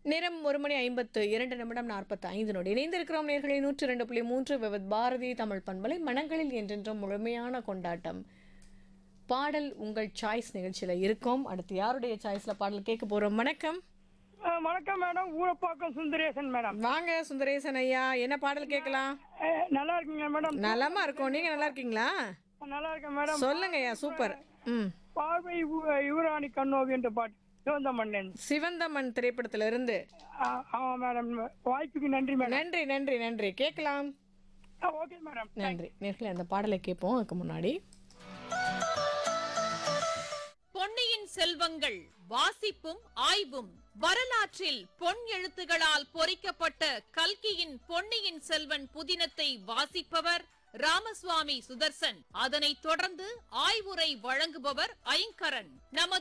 நேரம் ஒரு மணி ஐம்பத்து இரண்டு நிமிடம் நாற்பத்து ஐந்து நொடி இணைந்திருக்கிறோம் நேர்களை நூற்றி ரெண்டு புள்ளி மூன்று விவத் பாரதி தமிழ் பண்பலை மனங்களில் என்றென்றும் முழுமையான கொண்டாட்டம் பாடல் உங்கள் சாய்ஸ் நிகழ்ச்சியில் இருக்கோம் அடுத்து யாருடைய சாய்ஸில் பாடல் கேட்க போகிறோம் வணக்கம் ஆ, வணக்கம் மேடம் ஊரப்பாக்கம் சுந்தரேசன் மேடம் வாங்க சுந்தரேசன் ஐயா என்ன பாடல் கேட்கலாம் ஆ, நல்லா இருக்கீங்க மேடம் நலமா இருக்கோம் நீங்க நல்லா இருக்கீங்களா நல்லா இருக்கேன் மேடம் சொல்லுங்க ஐயா சூப்பர் ம் பார்வை யு- யுவராணி கண்ணோவி என்ற பாட்டு சிவந்த மன்னன் சிவந்தமன் திரைப்படத்துல இருந்து ஆ, ஆமா மேடம் வாய்ப்புக்கு நன்றி மேடம் நன்றி நன்றி நன்றி கேட்கலாம் ஆ, ஓகே மேடம் நன்றி நேர்களை அந்த பாடலை கேட்போம் அதுக்கு முன்னாடி பொன்னியின் செல்வங்கள் வாசிப்பும் ஆய்வும் வரலாற்றில் பொன் எழுத்துகளால் பொறிக்கப்பட்ட கல்கியின் பொன்னியின் செல்வன் புதினத்தை வாசிப்பவர் ராமசுவாமி சுதர்சன் அதனைத் தொடர்ந்து ஆய்வுரை வழங்குபவர் ஐங்கரன் நமது